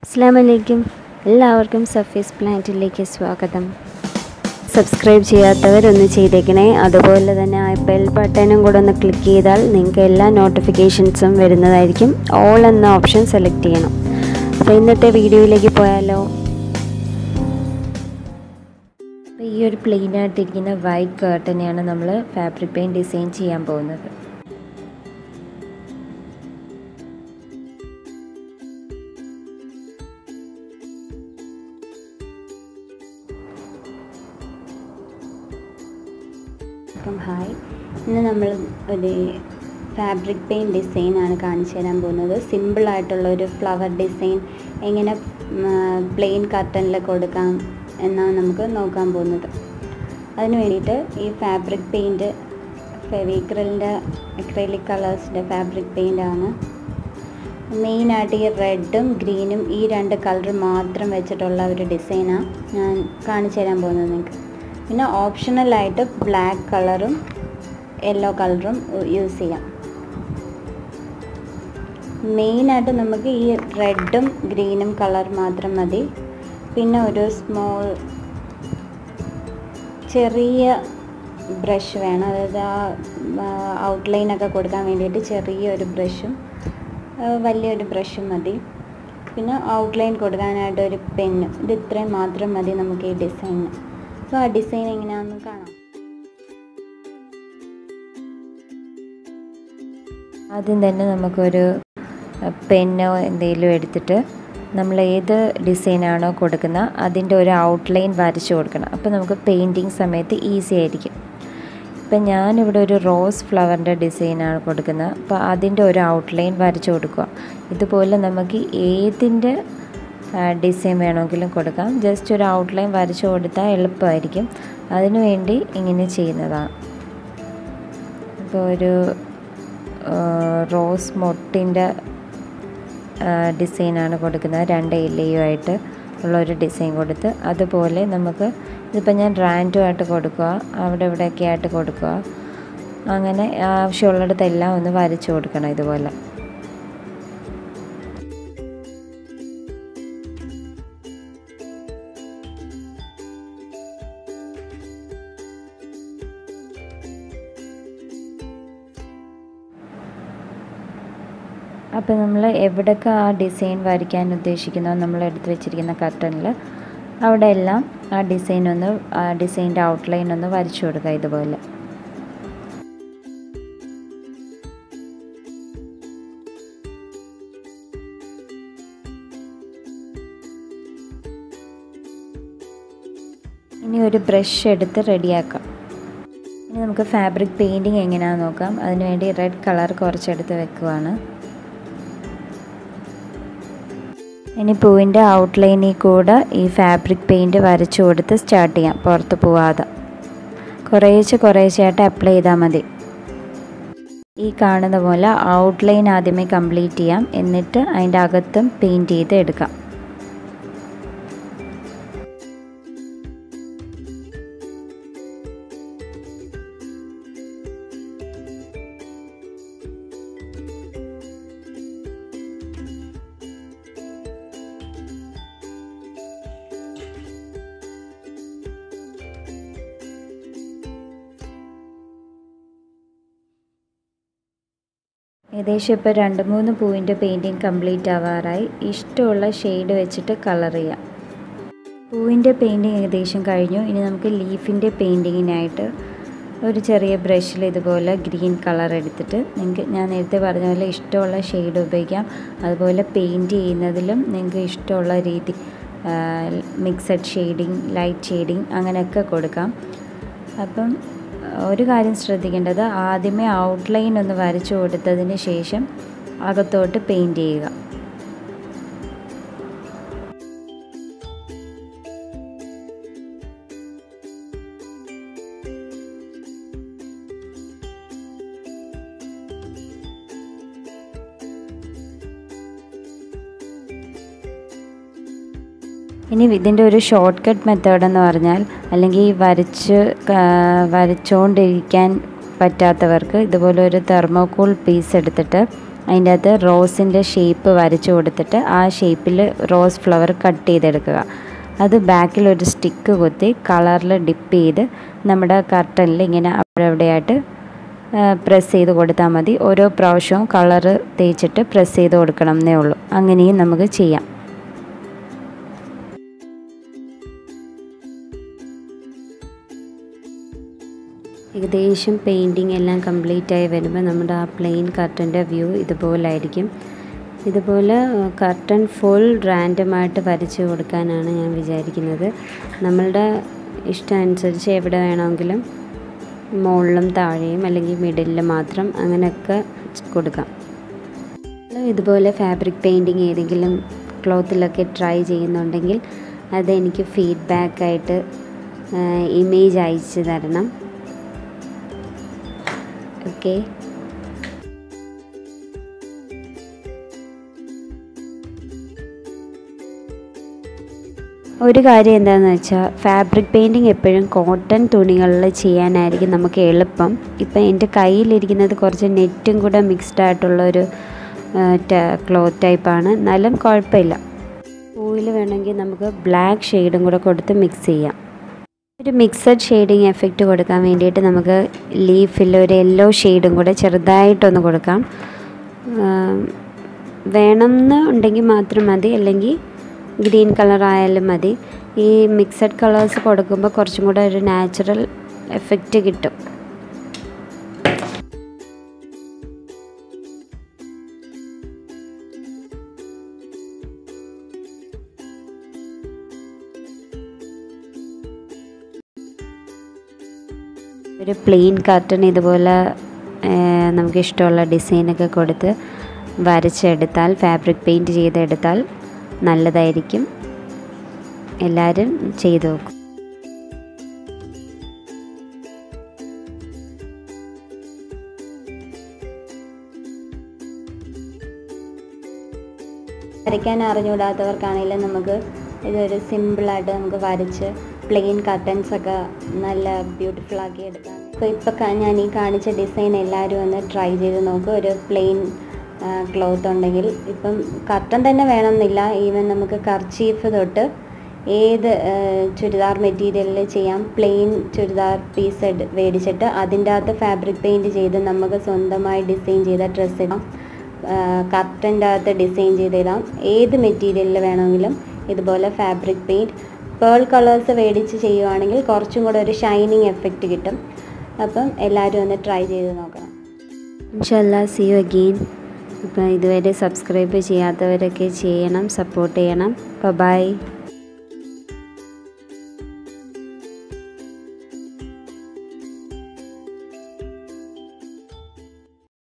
അസ്സാം വലൈക്കും എല്ലാവർക്കും സഫീസ് പ്ലാനറ്റിലേക്ക് സ്വാഗതം സബ്സ്ക്രൈബ് ചെയ്യാത്തവരൊന്ന് ചെയ്തേക്കണേ അതുപോലെ തന്നെ ആ ബെൽ ബട്ടണും കൂടെ ഒന്ന് ക്ലിക്ക് ചെയ്താൽ നിങ്ങൾക്ക് എല്ലാ നോട്ടിഫിക്കേഷൻസും വരുന്നതായിരിക്കും ഓൾ എന്ന ഓപ്ഷൻ സെലക്ട് ചെയ്യണം അപ്പോൾ ഇന്നത്തെ വീഡിയോയിലേക്ക് പോയാലോ അപ്പോൾ ഈ ഒരു പ്ലെയിൻ ആയിട്ടിരിക്കുന്ന വൈറ്റ് കേർട്ടനെയാണ് നമ്മൾ ഫാബ്രിക് പെയിൻറ്റ് ഡിസൈൻ ചെയ്യാൻ പോകുന്നത് വെൽക്കം ഹായ് ഇന്ന് നമ്മൾ ഒരു ഫാബ്രിക് പെയിൻറ്റ് ഡിസൈനാണ് കാണിച്ചു തരാൻ പോകുന്നത് സിമ്പിളായിട്ടുള്ള ഒരു ഫ്ലവർ ഡിസൈൻ എങ്ങനെ പ്ലെയിൻ കർട്ടനിൽ കൊടുക്കാം എന്നാണ് നമുക്ക് നോക്കാൻ പോകുന്നത് അതിന് വേണ്ടിയിട്ട് ഈ ഫാബ്രിക് പെയിൻറ്റ് ഫെവിക്രലിൻ്റെ അക്രൈലിക് കളേഴ്സിൻ്റെ ഫാബ്രിക് പെയിൻ്റാണ് മെയിനായിട്ട് ഈ റെഡും ഗ്രീനും ഈ രണ്ട് കളർ മാത്രം വെച്ചിട്ടുള്ള ഒരു ഡിസൈനാണ് ഞാൻ കാണിച്ചു തരാൻ പോകുന്നത് നിങ്ങൾക്ക് പിന്നെ ഓപ്ഷണലായിട്ട് ബ്ലാക്ക് കളറും യെല്ലോ കളറും യൂസ് ചെയ്യാം മെയിനായിട്ട് നമുക്ക് ഈ റെഡും ഗ്രീനും കളർ മാത്രം മതി പിന്നെ ഒരു സ്മോൾ ചെറിയ ബ്രഷ് വേണം അതായത് ആ ഔട്ട്ലൈനൊക്കെ കൊടുക്കാൻ വേണ്ടിയിട്ട് ചെറിയൊരു ബ്രഷും വലിയൊരു ബ്രഷും മതി പിന്നെ ഔട്ട്ലൈൻ കൊടുക്കാനായിട്ട് ഒരു പെന്ന് ഇത് ഇത്രയും മാത്രം മതി നമുക്ക് ഈ ഡിസൈനിന് അപ്പോൾ ആ ഡിസൈൻ എങ്ങനെയാണെന്ന് കാണാം ആദ്യം തന്നെ നമുക്കൊരു പെന്നോ എന്തെങ്കിലും എടുത്തിട്ട് നമ്മൾ ഏത് ഡിസൈനാണോ കൊടുക്കുന്നത് അതിൻ്റെ ഒരു ഔട്ട്ലൈൻ വരച്ചു കൊടുക്കണം അപ്പോൾ നമുക്ക് പെയിൻറ്റിങ് സമയത്ത് ഈസി ആയിരിക്കും ഇപ്പം ഞാനിവിടെ ഒരു റോസ് ഫ്ലവറിൻ്റെ ഡിസൈനാണ് കൊടുക്കുന്നത് അപ്പോൾ അതിൻ്റെ ഒരു ഔട്ട്ലൈൻ വരച്ചു കൊടുക്കുക ഇതുപോലെ നമുക്ക് ഏതിൻ്റെ ഡിസൈൻ വേണമെങ്കിലും കൊടുക്കാം ജസ്റ്റ് ഒരു ഔട്ട്ലൈൻ വരച്ചു കൊടുത്താൽ എളുപ്പമായിരിക്കും അതിനു വേണ്ടി ഇങ്ങനെ ചെയ്യുന്നതാണ് ഇപ്പോൾ ഒരു റോസ് മൊട്ടിൻ്റെ ഡിസൈനാണ് കൊടുക്കുന്നത് രണ്ട് ഇല്ലയുമായിട്ട് ഉള്ളൊരു ഡിസൈൻ കൊടുത്ത് അതുപോലെ നമുക്ക് ഇതിപ്പോൾ ഞാൻ റാൻഡുമായിട്ട് കൊടുക്കുക അവിടെ ഇവിടെയൊക്കെ ആയിട്ട് കൊടുക്കുക അങ്ങനെ ആവശ്യമുള്ളിടത്തെല്ലാം ഒന്ന് വരച്ചു കൊടുക്കണം ഇതുപോലെ അപ്പോൾ നമ്മൾ എവിടെയൊക്കെ ആ ഡിസൈൻ വരയ്ക്കാൻ ഉദ്ദേശിക്കുന്നോ നമ്മൾ എടുത്ത് വെച്ചിരിക്കുന്ന കർട്ടനിൽ അവിടെ എല്ലാം ആ ഡിസൈൻ ഒന്ന് ആ ഡിസൈൻ്റെ ഔട്ട്ലൈൻ ഒന്ന് വരച്ചു കൊടുക്കുക ഇതുപോലെ ഇനി ഒരു ബ്രഷ് എടുത്ത് റെഡിയാക്കാം ഇനി നമുക്ക് ഫാബ്രിക് പെയിൻറ്റിങ് എങ്ങനെയാണെന്ന് നോക്കാം അതിനുവേണ്ടി റെഡ് കളർ കുറച്ചെടുത്ത് വെക്കുവാണ് ഇനി പൂവിൻ്റെ ഔട്ട്ലൈനിൽ കൂടെ ഈ ഫാബ്രിക് പെയിൻറ്റ് വരച്ചു കൊടുത്ത് സ്റ്റാർട്ട് ചെയ്യാം പുറത്ത് പോവാതെ കുറേശ്ശെ കുറേശ്ശെയായിട്ട് അപ്ലൈ ചെയ്താൽ മതി ഈ കാണുന്ന പോലെ ഔട്ട്ലൈൻ ആദ്യമേ കംപ്ലീറ്റ് ചെയ്യാം എന്നിട്ട് അതിൻ്റെ അകത്തും പെയിൻറ്റ് ചെയ്ത് എടുക്കാം ഏകദേശം ഇപ്പോൾ രണ്ട് മൂന്ന് പൂവിൻ്റെ പെയിൻറ്റിങ് കംപ്ലീറ്റ് ആവാറായി ഇഷ്ടമുള്ള ഷെയ്ഡ് വെച്ചിട്ട് കളർ ചെയ്യാം പൂവിൻ്റെ പെയിൻറ്റിങ് ഏകദേശം കഴിഞ്ഞു ഇനി നമുക്ക് ലീഫിൻ്റെ പെയിൻറ്റിങ്ങിനായിട്ട് ഒരു ചെറിയ ബ്രഷിൽ ഇതുപോലെ ഗ്രീൻ കളർ എടുത്തിട്ട് നിങ്ങൾക്ക് ഞാൻ നേരത്തെ പറഞ്ഞ പോലെ ഇഷ്ടമുള്ള ഷെയ്ഡ് ഉപയോഗിക്കാം അതുപോലെ പെയിൻറ്റ് ചെയ്യുന്നതിലും നിങ്ങൾക്ക് ഇഷ്ടമുള്ള രീതി മിക്സഡ് ഷെയ്ഡിങ് ലൈറ്റ് ഷെയ്ഡിങ് അങ്ങനെയൊക്കെ കൊടുക്കാം അപ്പം ഒരു കാര്യം ശ്രദ്ധിക്കേണ്ടത് ആദ്യമേ ഔട്ട്ലൈൻ ഒന്ന് വരച്ചു കൊടുത്തതിന് ശേഷം അകത്തോട്ട് പെയിൻറ്റ് ചെയ്യുക ഇനി ഇതിൻ്റെ ഒരു ഷോർട്ട് കട്ട് മെത്തേഡ് എന്ന് പറഞ്ഞാൽ അല്ലെങ്കിൽ വരച്ച് വരച്ചുകൊണ്ടിരിക്കാൻ പറ്റാത്തവർക്ക് ഇതുപോലെ ഒരു തെർമോക്കോൾ പീസ് എടുത്തിട്ട് അതിൻ്റെ അകത്ത് റോസിൻ്റെ ഷേപ്പ് വരച്ചു കൊടുത്തിട്ട് ആ ഷേപ്പിൽ റോസ് ഫ്ലവർ കട്ട് ചെയ്തെടുക്കുക അത് ബാക്കിൽ ഒരു സ്റ്റിക്ക് കുത്തി കളറിൽ ഡിപ്പ് ചെയ്ത് നമ്മുടെ കർട്ടനിൽ ഇങ്ങനെ അവിടെ അവിടെയായിട്ട് പ്രസ് ചെയ്ത് കൊടുത്താൽ മതി ഓരോ പ്രാവശ്യവും കളറ് തേച്ചിട്ട് പ്രസ് ചെയ്ത് കൊടുക്കണം എന്നേ ഉള്ളൂ അങ്ങനെയും നമുക്ക് ചെയ്യാം ഏകദേശം പെയിൻറ്റിങ് എല്ലാം കംപ്ലീറ്റ് ആയി വരുമ്പോൾ നമ്മുടെ ആ പ്ലെയിൻ കർട്ടൻ്റെ വ്യൂ ഇതുപോലായിരിക്കും ഇതുപോലെ കർട്ടൻ ഫുൾ റാൻഡമായിട്ട് വരച്ച് കൊടുക്കാനാണ് ഞാൻ വിചാരിക്കുന്നത് നമ്മളുടെ ഇഷ്ടം അനുസരിച്ച് എവിടെ വേണമെങ്കിലും മുകളിലും താഴെയും അല്ലെങ്കിൽ മിഡിലിൽ മാത്രം അങ്ങനെയൊക്കെ കൊടുക്കാം ഇതുപോലെ ഫാബ്രിക് പെയിൻറ്റിങ് ഏതെങ്കിലും ക്ലോത്തിലൊക്കെ ട്രൈ ചെയ്യുന്നുണ്ടെങ്കിൽ അതെനിക്ക് ഫീഡ്ബാക്കായിട്ട് ഇമേജ് അയച്ചു തരണം ഓക്കെ ഒരു കാര്യം എന്താണെന്ന് വെച്ചാൽ ഫാബ്രിക് പെയിൻറ്റിങ് എപ്പോഴും കോട്ടൺ തുണികളിൽ ചെയ്യാനായിരിക്കും നമുക്ക് എളുപ്പം ഇപ്പം എൻ്റെ കയ്യിലിരിക്കുന്നത് കുറച്ച് നെറ്റും കൂടെ മിക്സ്ഡ് ആയിട്ടുള്ള ഒരു ക്ലോത്ത് ടൈപ്പാണ് എന്നാലും കുഴപ്പമില്ല പൂവിൽ വേണമെങ്കിൽ നമുക്ക് ബ്ലാക്ക് ഷെയ്ഡും കൂടെ കൊടുത്ത് മിക്സ് ചെയ്യാം ഒരു മിക്സഡ് ഷെയ്ഡിങ് എഫക്റ്റ് കൊടുക്കാൻ വേണ്ടിയിട്ട് നമുക്ക് ലീഫിൽ ഒരു യെല്ലോ ഷെയ്ഡും കൂടെ ചെറുതായിട്ടൊന്ന് കൊടുക്കാം വേണമെന്ന് ഉണ്ടെങ്കിൽ മാത്രം മതി അല്ലെങ്കിൽ ഗ്രീൻ കളർ ആയാലും മതി ഈ മിക്സഡ് കളേഴ്സ് കൊടുക്കുമ്പോൾ കുറച്ചും കൂടെ ഒരു നാച്ചുറൽ എഫക്റ്റ് കിട്ടും ഒരു പ്ലെയിൻ കർട്ടൺ ഇതുപോലെ നമുക്ക് ഇഷ്ടമുള്ള ഡിസൈനൊക്കെ കൊടുത്ത് വരച്ചെടുത്താൽ ഫാബ്രിക് പെയിൻറ്റ് ചെയ്തെടുത്താൽ നല്ലതായിരിക്കും എല്ലാവരും ചെയ്തു നോക്കും വരയ്ക്കാൻ അറിഞ്ഞുകൂടാത്തവർക്കാണെങ്കിലും നമുക്ക് ഇതൊരു സിമ്പിളായിട്ട് നമുക്ക് വരച്ച് പ്ലെയിൻ കർട്ടൻസ് ഒക്കെ നല്ല ബ്യൂട്ടിഫുൾ ആക്കി എടുക്കാം അപ്പോൾ ഇപ്പോൾ ഞാൻ ഈ കാണിച്ച ഡിസൈൻ എല്ലാവരും ഒന്ന് ട്രൈ ചെയ്ത് നോക്കുക ഒരു പ്ലെയിൻ ക്ലോത്ത് ഉണ്ടെങ്കിൽ ഇപ്പം കർട്ടൻ തന്നെ വേണമെന്നില്ല ഈവൻ നമുക്ക് കർച്ചീഫ് തൊട്ട് ഏത് ചുരിദാർ മെറ്റീരിയലിൽ ചെയ്യാം പ്ലെയിൻ ചുരിദാർ പീസ് മേടിച്ചിട്ട് അതിൻ്റെ അകത്ത് ഫാബ്രിക് പെയിൻറ്റ് ചെയ്ത് നമുക്ക് സ്വന്തമായി ഡിസൈൻ ചെയ്ത ഡ്രസ്സ് ഇടാം കർട്ടൻ്റെ അകത്ത് ഡിസൈൻ ചെയ്തിടാം ഏത് മെറ്റീരിയലിൽ വേണമെങ്കിലും ഇതുപോലെ ഫാബ്രിക് പെയിൻറ്റ് പേൾ കളേഴ്സ് മേടിച്ച് ചെയ്യുവാണെങ്കിൽ കുറച്ചും കൂടെ ഒരു ഷൈനിങ് എഫക്റ്റ് കിട്ടും അപ്പം എല്ലാവരും ഒന്ന് ട്രൈ ചെയ്ത് നോക്കണം ഇൻഷല്ല സി യു അഗെയിൻ ഇപ്പം ഇതുവരെ സബ്സ്ക്രൈബ് ചെയ്യാത്തവരൊക്കെ ചെയ്യണം സപ്പോർട്ട് ചെയ്യണം ബൈ